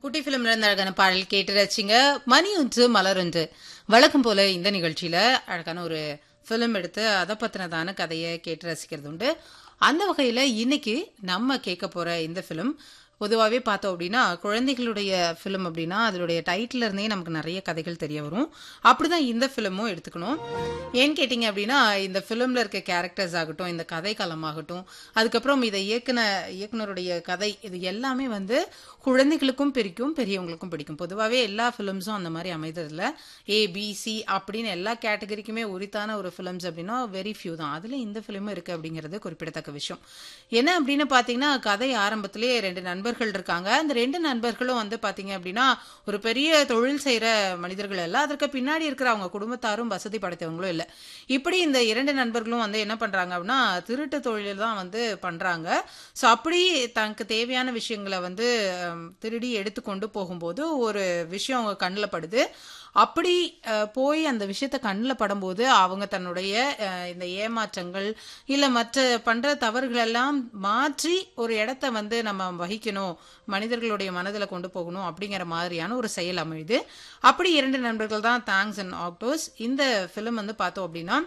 குட்டி ஃபிலிம்ல இருந்து அழகான பாடல் கேட்டு ரசிங்க மணி ஒன்று மலர் ஒன்று வழக்கம் போல இந்த நிகழ்ச்சியில அழகான ஒரு ஃபிலிம் எடுத்து அதை பத்தினதான கதையை கேட்டு ரசிக்கிறது உண்டு அந்த வகையில இன்னைக்கு நம்ம கேட்க போற இந்த ஃபிலிம் பொதுவாகவே பார்த்தோம் அப்படின்னா குழந்தைகளுடைய ஃபிலிம் அப்படின்னா அதனுடைய டைட்டில் இருந்தே நமக்கு நிறைய கதைகள் தெரிய வரும் அப்படிதான் இந்த ஃபிலிமும் எடுத்துக்கணும் ஏன்னு கேட்டிங்க அப்படின்னா இந்த ஃபிலிமில் இருக்க கேரக்டர்ஸ் ஆகட்டும் இந்த கதை களமாகட்டும் அதுக்கப்புறம் இதை இயக்குன இயக்குனருடைய கதை இது எல்லாமே வந்து குழந்தைகளுக்கும் பிடிக்கும் பெரியவங்களுக்கும் பிடிக்கும் பொதுவாகவே எல்லா ஃபிலிம்ஸும் அந்த மாதிரி அமைததில்ல ஏ பி சி அப்படின்னு எல்லா கேட்டகரிக்குமே உரித்தான ஒரு ஃபிலிம்ஸ் அப்படின்னா வெரி ஃபியூ தான் அதில் இந்த ஃபிலிமும் இருக்குது அப்படிங்கிறது குறிப்பிடத்தக்க விஷயம் என்ன அப்படின்னு பார்த்தீங்கன்னா கதை ஆரம்பத்திலே ரெண்டு நண்பர்கள் இருக்காங்க அந்த ரெண்டு நண்பர்களும் வந்து பார்த்தீங்க அப்படின்னா ஒரு பெரிய தொழில் செய்கிற மனிதர்கள் அல்ல அதற்கு பின்னாடி இருக்கிற அவங்க குடும்பத்தாரும் வசதி படைத்தவங்களும் இல்லை இப்படி இந்த இரண்டு நண்பர்களும் வந்து என்ன பண்ணுறாங்க அப்படின்னா திருட்டு தொழில் தான் வந்து பண்ணுறாங்க ஸோ அப்படி தனக்கு தேவையான விஷயங்களை வந்து ஹம், திருடி எடுத்து கொண்டு போகும்போது ஒரு விஷயம் அவங்க கண்ணில் படுது அப்படி அஹ், போய் அந்த விஷயத்த கண்ணில் படும்போது அவங்க தன்னுடைய அஹ், இந்த ஏமாற்றங்கள் இல்லை மற்ற பண்ற தவறுகள் எல்லாம் மாற்றி ஒரு இடத்த வந்து நம்ம வகிக்கணும் மனிதர்களுடைய மனதில் கொண்டு போகணும் அப்படிங்கிற மாதிரியான ஒரு செயல் அமையுது அப்படி இரண்டு நண்பர்கள் தான் தேங்க்ஸ் அண்ட் ஆக்டோஸ் இந்த ஃபிலிம் வந்து பார்த்தோம் அப்படின்னா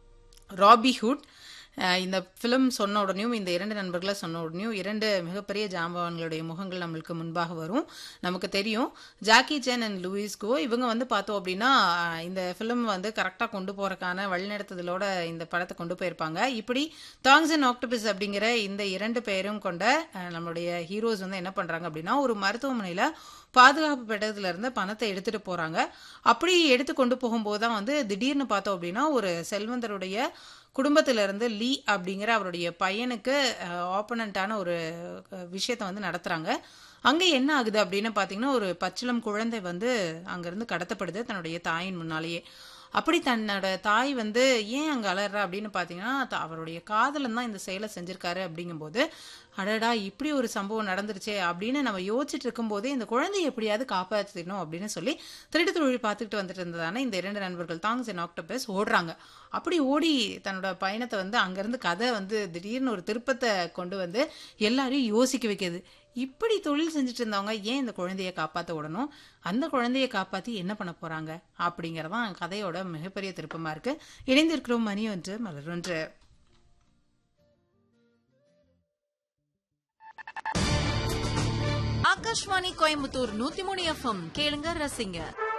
ராபிஹுட் அஹ் இந்த ஃபிலிம் சொன்ன உடனேயும் இந்த இரண்டு நண்பர்களை சொன்ன உடனேயும் இரண்டு மிகப்பெரிய ஜாம்பவான்களுடைய முகங்கள் நம்மளுக்கு முன்பாக வரும் நமக்கு தெரியும் Jackie Chan and Louis Koo இவங்க வந்து பார்த்தோம் அப்படின்னா அஹ் இந்த ஃபிலிம் வந்து கரெக்டாக கொண்டு போறதுக்கான வழிநடத்துதலோட இந்த படத்தை கொண்டு போயிருப்பாங்க இப்படி தாங்ஸ் அண்ட் ஆக்டோபஸ் அப்படிங்கிற இந்த இரண்டு பேரும் கொண்ட அஹ் நம்மளுடைய ஹீரோஸ் வந்து என்ன பண்றாங்க அப்படின்னா ஒரு மருத்துவமனையில பாதுகாப்பு பெட்டகத்துல இருந்து பணத்தை எடுத்துட்டு போறாங்க அப்படி எடுத்து கொண்டு போகும்போது தான் வந்து திடீர்னு பார்த்தோம் அப்படின்னா ஒரு செல்வந்தருடைய குடும்பத்தில இருந்து லீ அப்படிங்கிற அவருடைய பையனுக்கு ஆப்பனண்டான ஒரு அஹ், விஷயத்தை வந்து நடத்துறாங்க அங்க என்ன ஆகுது அப்படின்னு பாத்தீங்கன்னா ஒரு பச்சிளம் குழந்தை வந்து அங்கிருந்து கடத்தப்படுது தன்னுடைய தாயின் முன்னாலேயே அப்படி தன்னோட தாய் வந்து ஏன் அங்க அலறா அப்படின்னு பாத்தீங்கன்னா த- அவருடைய காதலன் தான் இந்த செயலை செஞ்சிருக்காரு அப்படிங்கும்போது அடடா இப்படி ஒரு சம்பவம் நடந்துருச்சே அப்படின்னு நம்ம யோசிச்சுட்டு இருக்கும்போதே இந்த குழந்தையை எப்படியாவது காப்பாற்றிடணும் அப்படின்னு சொல்லி திருட்டு தொழில் பார்த்துக்கிட்டு வந்துட்டு இருந்ததானே இந்த இரண்டு நண்பர்கள் தாங்ஸ் அண்ட் ஆக்டோபஸ் ஓடுறாங்க அப்படி ஓடி தன்னோட பயணத்தை வந்து அங்கிருந்து கதை வந்து திடீர்னு ஒரு திருப்பத்தை கொண்டு வந்து எல்லாரையும் யோசிக்க வைக்குது இப்படி தொழில் செஞ்சுட்டு இருந்தவங்க ஏன் இந்த குழந்தையை காப்பாற்ற விடணும் அந்த குழந்தையை காப்பாற்றி என்ன பண்ண போறாங்க அப்படிங்கறதான் கதையோட மிகப்பெரிய திருப்பமா இருக்கு இணைந்திருக்கிறோம் மணி ஒன்று மலர் ஒன்று ஆகாஷ்வாணி கோயம்புத்தூர் நூத்தி மூணு எஃப்எம் கேளுங்க ரசிங்க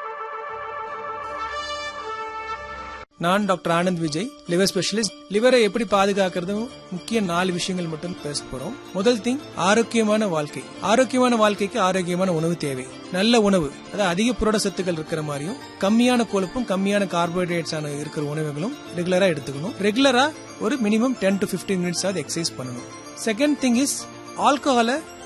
நான் doctor Anand Vijay liver specialist லிவரை எப்படி பாதுகாக்கிறதும் முக்கிய நாலு விஷயங்கள் மட்டும் பேச போறோம் முதல் திங் ஆரோக்கியமான வாழ்க்கை ஆரோக்கியமான வாழ்க்கைக்கு ஆரோக்கியமான உணவு தேவை நல்ல உணவு அதாவது அதிக புரட சத்துக்கள் இருக்கிற மாதிரியும் கம்மியான கொழுப்பும் கம்மியான கார்போஹைட்ரேட்ஸ் ஆன இருக்கிற உணவுகளும் ரெகுலரா எடுத்துக்கணும் ரெகுலரா ஒரு மினிமம் டென் டு 15 மினிட்ஸ் ஆகுது எக்ஸசைஸ் பண்ணணும் செகண்ட் திங் இஸ் ஆல்கஹாலை